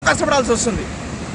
కష్టపడాల్సి వస్తుంది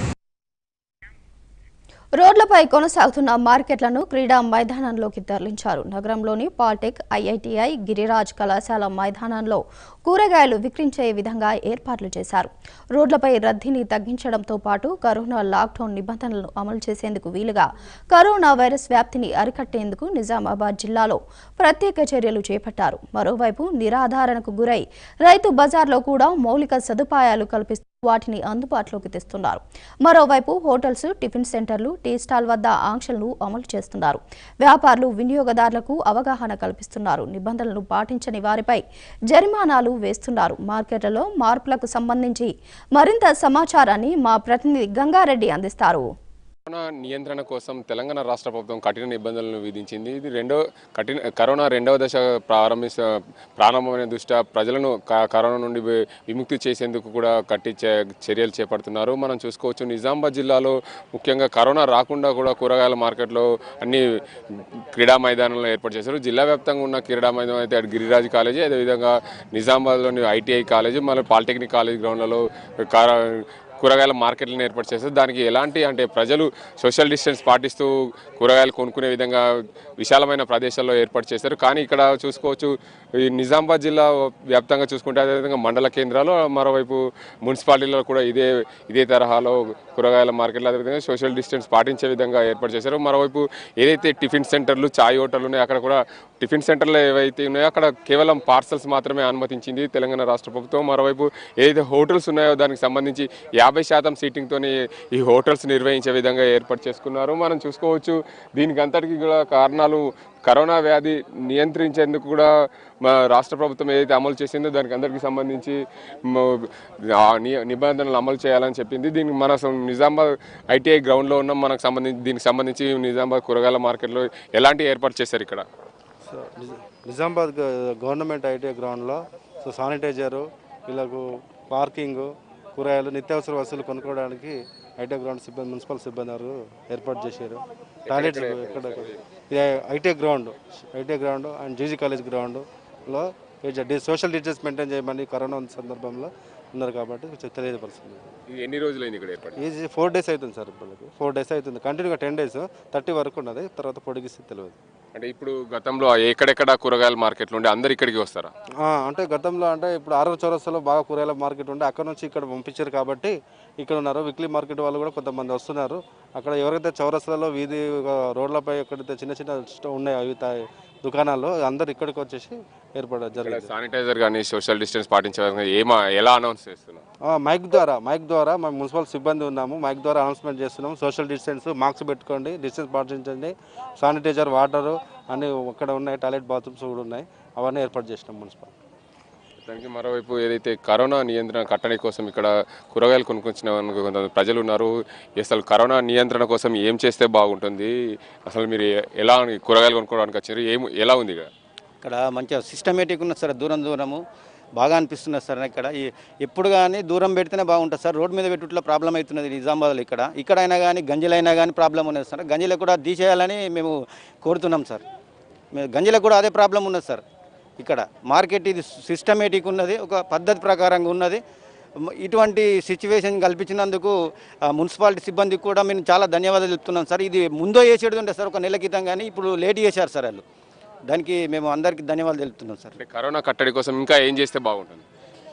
రోడ్లపై కొనసాగుతున్న మార్కెట్లను క్రీడా మైదానంలోకి తరలించారు నగరంలోని పాలిటెక్ ఐఐటిఐ గిరిరాజ్ కళాశాల మైదానంలో కూరగాయలు విక్రించే విధంగా ఏర్పాట్లు చేశారు రోడ్లపై రద్దీని తగ్గించడంతో పాటు కరోనా లాక్డౌన్ నిబంధనలను అమలు చేసేందుకు వీలుగా కరోనా వైరస్ వ్యాప్తిని అరికట్టేందుకు నిజామాబాద్ జిల్లాలో ప్రత్యేక చర్యలు చేపట్టారు మరోవైపు నిరాధారణకు గురై రైతు బజార్లో కూడా మౌలిక సదుపాయాలు కల్పిస్తూ వాటిని అందుబాటులోకి తెస్తున్నారు మరోవైపు హోటల్స్ టిఫిన్ సెంటర్లు టీ స్టాల్ వద్ద ఆంక్షలను అమలు చేస్తున్నారు వ్యాపారులు వినియోగదారులకు అవగాహన కల్పిస్తున్నారు నిబంధనలు పాటించని వారిపై జరిమానాలు వేస్తున్నారు మార్కెట్లలో మార్పులకు సంబంధించి మరింత సమాచారాన్ని మా ప్రతినిధి గంగారెడ్డి అందిస్తారు కరోనా నియంత్రణ కోసం తెలంగాణ రాష్ట్ర ప్రభుత్వం కఠిన నిబంధనలను విధించింది ఇది రెండో కఠిన కరోనా రెండవ దశ ప్రారంభించ ప్రారంభమైన దృష్ట్యా ప్రజలను క- కరోనా నుండి వి- విముక్తి చేసేందుకు కూడా కట్టి చే- చర్యలు చేపడుతున్నారు మనం చూసుకోవచ్చు నిజామాబాద్ జిల్లాలో ముఖ్యంగా కరోనా రాకుండా కూడా కూరగాయల మార్కెట్లో అన్ని క్రీడా మైదానాలను ఏర్పాటు చేశారు జిల్లా వ్యాప్తంగా ఉన్న క్రీడా మైదానం అయితే అటు గిరిరాజ్ కాలేజీ అదేవిధంగా నిజామాబాద్లోని ఐటీఐ కాలేజీ మళ్ళీ పాలిటెక్నిక్ కాలేజ్ గ్రౌండ్లలో కార కూరగాయల మార్కెట్లను ఏర్పాటు చేస్తారు దానికి ఎలాంటి అంటే ప్రజలు సోషల్ డిస్టెన్స్ పాటిస్తూ కూరగాయలు కొనుక్కునే విధంగా విశాలమైన ప్రదేశాల్లో ఏర్పాటు చేశారు కానీ ఇక్కడ చూసుకోవచ్చు ఈ నిజామాబాద్ జిల్లా వ్యాప్తంగా చూసుకుంటే అదేవిధంగా మండల కేంద్రాలు మరోవైపు మున్సిపాలిటీలో కూడా ఇదే ఇదే తరహాలో కూరగాయల మార్కెట్లు అదేవిధంగా సోషల్ డిస్టెన్స్ పాటించే విధంగా ఏర్పాటు చేశారు మరోవైపు ఏదైతే టిఫిన్ సెంటర్లు చాయ్ హోటళ్ళు ఉన్నాయో అక్కడ కూడా టిఫిన్ సెంటర్లు ఏవైతే ఉన్నాయో అక్కడ కేవలం పార్సల్స్ మాత్రమే అనుమతించింది తెలంగాణ రాష్ట్ర ప్రభుత్వం మరోవైపు ఏదైతే హోటల్స్ ఉన్నాయో దానికి సంబంధించి యాభై శాతం సీటింగ్తోని ఈ హోటల్స్ నిర్వహించే విధంగా ఏర్పాటు చేసుకున్నారు మనం చూసుకోవచ్చు దీనికి అంతటికి కూడా కారణాలు కరోనా వ్యాధి నియంత్రించేందుకు కూడా మా రాష్ట్ర ప్రభుత్వం ఏదైతే అమలు చేసిందో దానికి అందరికీ సంబంధించి మ- ఆ ని- నిబంధనలు అమలు చేయాలని చెప్పింది దీనికి మన సం- నిజామాబాద్ ఐటీఐ గ్రౌండ్లో ఉన్న మనకు సంబంధించి దీనికి సంబంధించి నిజామాబాద్ కూరగాయల మార్కెట్లో ఎలాంటి ఏర్పాటు చేశారు ఇక్కడ సో నిజ- నిజామాబాద్ గ- గవర్నమెంట్ ఐటీ గ్రౌండ్లో సో శానిటైజరు వీళ్ళకు పార్కింగ్ కూరగాయలు నిత్యావసర వస్తువులు కొనుక్కోవడానికి ఐటీ గ్రౌండ్ సిబ్బంది మున్సిపల్ సిబ్బంది వారు ఏర్పాటు చేశారు టాయిలెట్స్ ఎక్కడ ఇది IT ground IT ground and GG college గ్రౌండ్లో సోషల్ డిస్టెన్స్ మెయింటైన్ చేయమని కరోనా సందర్భంలో ఉన్నారు కాబట్టి కొంచెం తెలియపరుస్తుంది ఇది ఎన్ని రోజులైంది ఇక్కడ ఏర్పాటు ఇది ఫోర్ డేస్ అవుతుంది సార్ ఇప్పటికి ఫోర్ డేస్ అవుతుంది కంటిన్యూగా టెన్ డేస్ థర్టీ వరకు ఉన్నది తర్వాత పొడిగిస్తే తెలియదు అంటే ఇప్పుడు గతంలో ఎక్కడెక్కడ కూరగాయల మార్కెట్లు ఉండే అందరు ఇక్కడికి వస్తారా ఆ, అంటే గతంలో అంటే ఇప్పుడు ఆరో చౌరస్తాలో బాగా కూరగాయల మార్కెట్ ఉండే అక్కడ నుంచి ఇక్కడ పంపించారు కాబట్టి ఇక్కడ ఉన్నారు వీక్లీ మార్కెట్ వాళ్ళు కూడా కొంతమంది వస్తున్నారు అక్కడ ఎవరైతే చౌరస్తాలో వీధి ఆ, రోడ్లపై ఎక్కడైతే చిన్న చిన్న స్టో- ఉన్నాయో అవి తా- దుకాణాల్లో అందరు ఇక్కడికి వచ్చేసి ఏర్పడ ఇక్కడ జరిగింది శానిటైజర్ కానీ సోషల్ డిస్టెన్స్ పాటించే విధంగా ఏమా ఎలా అనౌన్స్ చేస్తున్నారు ఆ, మైక్ ద్వారా మైక్ ద్వారా మా మున్సిపల్ సిబ్బంది ఉన్నాము మైక్ ద్వారా అనౌన్స్మెంట్ చేస్తున్నాము సోషల్ డిస్టెన్స్ మార్క్స్ పెట్టుకోండి డిస్టెన్స్ పాటించండి శానిటైజర్ వాటరు అన్ని అక్కడ ఉన్నాయి టాయిలెట్ బాత్రూమ్స్ కూడా ఉన్నాయి అవన్నీ ఏర్పాటు చేసినాం మున్సిపల్ దానికి మరోవైపు ఏదైతే కరోనా నియంత్రణ కట్టడి కోసం ఇక్కడ కూరగాయలు కొనుక్కొచ్చిన కొంతమంది ప్రజలు ఉన్నారు అసలు కరోనా నియంత్రణ కోసం ఏం చేస్తే బాగుంటుంది అసలు మీరు ఎలా కూరగాయలు కొనుక్కోవడానికి వచ్చారు ఏం ఎలా ఉంది ఇక్కడ ఇక్కడ మంచిగా సిస్టమేటిక్ ఉన్నది సార్ దూరం దూరము బాగా అనిపిస్తున్నది సార్ ఇక్కడ ఈ- ఎప్పుడు కానీ దూరం పెడితేనే బాగుంటుంది సార్ రోడ్ మీద పెట్టుట్లో ప్రాబ్లం అవుతున్నది నిజామాబాద్లో ఇక్కడ ఇక్కడైనా కానీ గంజిలైనా కానీ ప్రాబ్లం ఉన్నది సార్ గంజిలో కూడా తీసేయాలని మేము కోరుతున్నాం సార్ మేము గంజిలో కూడా అదే ప్రాబ్లం ఉన్నది సార్ ఇక్కడ మార్కెట్ ఇది సిస్టమేటిక్ ఉన్నది ఒక పద్ధతి ప్రకారంగా ఉన్నది మ- ఇటువంటి సిచ్యువేషన్ కల్పించినందుకు ఆ, మున్సిపాలిటీ సిబ్బందికి కూడా మేము చాలా ధన్యవాదాలు చెప్తున్నాం సార్ ఇది ముందో వేసేది ఉండే సార్ ఒక నెల క్రితం కానీ ఇప్పుడు లేట్ చేశారు సార్ వాళ్ళు దానికి మేము అందరికీ ధన్యవాదాలు తెలుపుతున్నాం సార్ అంటే కరోనా కట్టడి కోసం ఇంకా ఏం చేస్తే బాగుంటుంది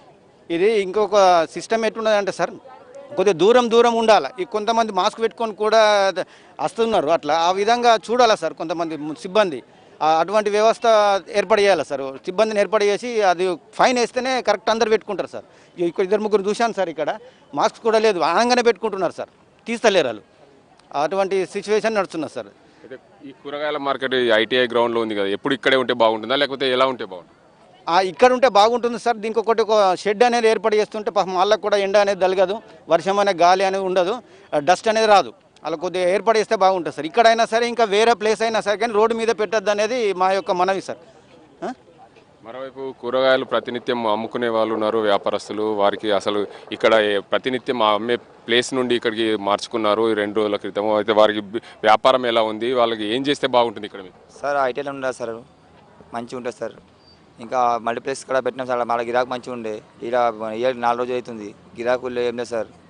ఇది ఇంకొక సిస్టమ్ ఎట్టున్నదంటే సార్ కొద్దిగా దూరం దూరం ఉండాలి ఈ కొంతమంది మాస్క్ పెట్టుకొని కూడా వస్తున్నారు అట్లా ఆ విధంగా చూడాలి సార్ కొంతమంది సిబ్బంది ఆ అటువంటి వ్యవస్థ ఏర్పాటు చేయాలి సార్ సిబ్బందిని ఏర్పాటు చేసి అది ఫైన్ వేస్తేనే కరెక్ట్ అందరు పెట్టుకుంటారు సార్ ఇ- ఇక్కడ ఇద్దరు ముగ్గురు చూశాను సార్ ఇక్కడ మాస్క్ కూడా లేదు ఆనంగానే పెట్టుకుంటున్నారు సార్ తీస్తలేరు వాళ్ళు అటువంటి సిచ్యువేషన్ నడుస్తున్నారు సార్ అయితే ఈ కూరగాయల మార్కెట్ ఐటీఐ గ్రౌండ్లో ఉంది కదా ఎప్పుడు ఇక్కడే ఉంటే బాగుంటుందా లేకపోతే ఎలా ఉంటే బాగుంటుంది ఆ, ఇక్కడ ఉంటే బాగుంటుంది సార్ దీనికి ఒకటి ఒక షెడ్ అనేది ఏర్పాటు చేస్తుంటే పాపం వాళ్ళకు కూడా ఎండ అనేది తలగదు వర్షం అనే గాలి అనేది ఉండదు డస్ట్ అనేది రాదు అలా కొద్దిగా ఏర్పాటు చేస్తే బాగుంటుంది సార్ ఇక్కడైనా సరే ఇంకా వేరే ప్లేస్ అయినా సరే కానీ రోడ్డు మీద పెట్టద్దు అనేది మా యొక్క మనవి సార్ ఆ? మరోవైపు కూరగాయలు ప్రతినిత్యం అమ్ముకునే వాళ్ళు ఉన్నారు వ్యాపారస్తులు వారికి అసలు ఇక్కడ ఏ- ప్రతినిత్యం అమ్మే ప్లేస్ నుండి ఇక్కడికి మార్చుకున్నారు ఈ రెండు రోజుల క్రితం అయితే వారికి బి- వ్యాపారం ఎలా ఉంది వాళ్ళకి ఏం చేస్తే బాగుంటుంది ఇక్కడ మీకు సార్ ఐటీలో ఉండదు సార్ మంచిగా ఉంటుంది సార్ ఇంకా మల్టీప్లెక్స్ కూడా పెట్టినాం సార్ మళ్ళీ గిరాకు మంచిగా ఉండే ఇలా ఇయర్ నాలుగు రోజులు అవుతుంది గిరాకులు ఏం లేదు సార్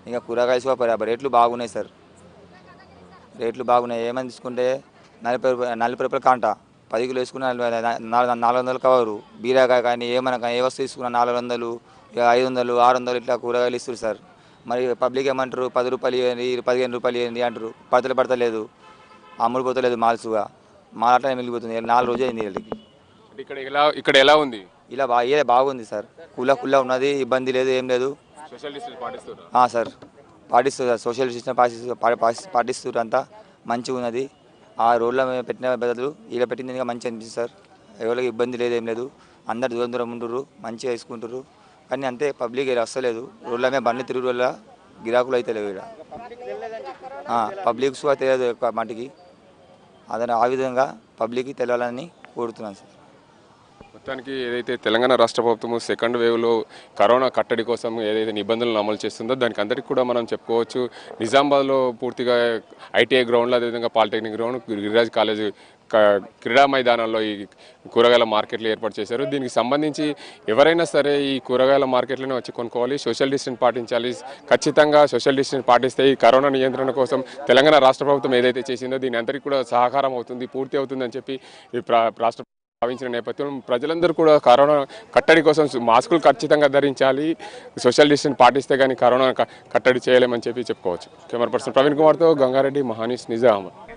ఇంకా కూరగాయలు కూడా ప- రేట్లు బాగున్నాయి సార్ రేట్లు బాగున్నాయి ఏమని తీసుకుంటే నలభై రూపాయలు నలభై రూపాయలు కాంట పది కిలో వేసుకున్న నలభై నాలుగు నాలుగు వందలు కవరు బీరకాయ కానీ ఏమైనా కానీ ఏ వస్తువు తీసుకున్నా నాలుగు వందలు ఇక ఐదు వందలు ఆరు వందలు ఇట్లా కూరగాయలు ఇస్తారు సార్ మరి పబ్లిక్ ఏమంటారు పది రూపాయలు ఇవ్వండి పదిహేను రూపాయలు ఇవ్వండి అంటారు పడతలు పడతలేదు అమ్ముడు పోతలేదు మాల్సుగా మాల్ అట్లనే మిగిలిపోతుంది ఇలా నాలుగు రోజులు అయింది వీళ్ళకి అంటే ఇక్కడ ఎలా ఇక్కడ ఎలా ఉంది ఇలా బా ఇదే బాగుంది సార్ కుల్ల కుల్ల ఉన్నది ఇబ్బంది లేదు ఏం లేదు సోషల్ డిస్టెన్స్ పాటిస్తున్నారు ఆ, సార్ పాటిస్తారు సార్ సోషల్ డిస్టెన్స్ పాటిస్తూ పా- పాటి- పాటిస్తారు అంతా మంచిగా ఉన్నది ఆ రోడ్ల మీద పెట్టిన బదులు ఇలా పెట్టింది ఇంకా మంచిగా అనిపిస్తుంది సార్ ఎవరికి ఇబ్బంది లేదు ఏం లేదు అందరు దూరం దూరం ఉంటుర్రు మంచిగా వేసుకుంటారు కానీ అంతే పబ్లిక్ ఇలా వస్తలేదు రోడ్ల మీద బండి తిరుగు వల్ల గిరాకులు అయితే లేవు ఇక్కడ పబ్లిక్స్ కూడా తెలియదు ఎక్కువ మటుకి అదని ఆ విధంగా పబ్లిక్కి తెలియాలని కోరుతున్నాను సార్ మొత్తానికి ఏదైతే తెలంగాణ రాష్ట్ర ప్రభుత్వం సెకండ్ వేవ్లో కరోనా కట్టడి కోసం ఏదైతే నిబంధనలు అమలు చేస్తుందో దానికి అందరికీ కూడా మనం చెప్పుకోవచ్చు నిజామాబాద్లో పూర్తిగా ఐటీఐ గ్రౌండ్లో అదేవిధంగా పాలిటెక్నిక్ గ్రౌండ్ గిరిరాజ్ కాలేజ్ క- క్రీడా మైదానాల్లో ఈ కూరగాయల మార్కెట్లు ఏర్పాటు చేశారు దీనికి సంబంధించి ఎవరైనా సరే ఈ కూరగాయల మార్కెట్లోనే వచ్చి కొనుక్కోవాలి సోషల్ డిస్టెన్స్ పాటించాలి ఖచ్చితంగా సోషల్ డిస్టెన్స్ పాటిస్తే ఈ కరోనా నియంత్రణ కోసం తెలంగాణ రాష్ట్ర ప్రభుత్వం ఏదైతే చేసిందో దీని అందరికీ కూడా సహకారం అవుతుంది పూర్తి అవుతుందని చెప్పి ఈ ప్రా- రాష్ట్ర భావించిన నేపథ్యం ప్రజలందరూ కూడా కరోనా కట్టడి కోసం మాస్కులు ఖచ్చితంగా ధరించాలి సోషల్ డిస్టెన్స్ పాటిస్తే కానీ కరోనా క- కట్టడి చేయలేమని చెప్పి చెప్పుకోవచ్చు కెమెరా పర్సన్ ప్రవీణ్ కుమార్తో గంగారెడ్డి మహానీస్ నిజామాబాద్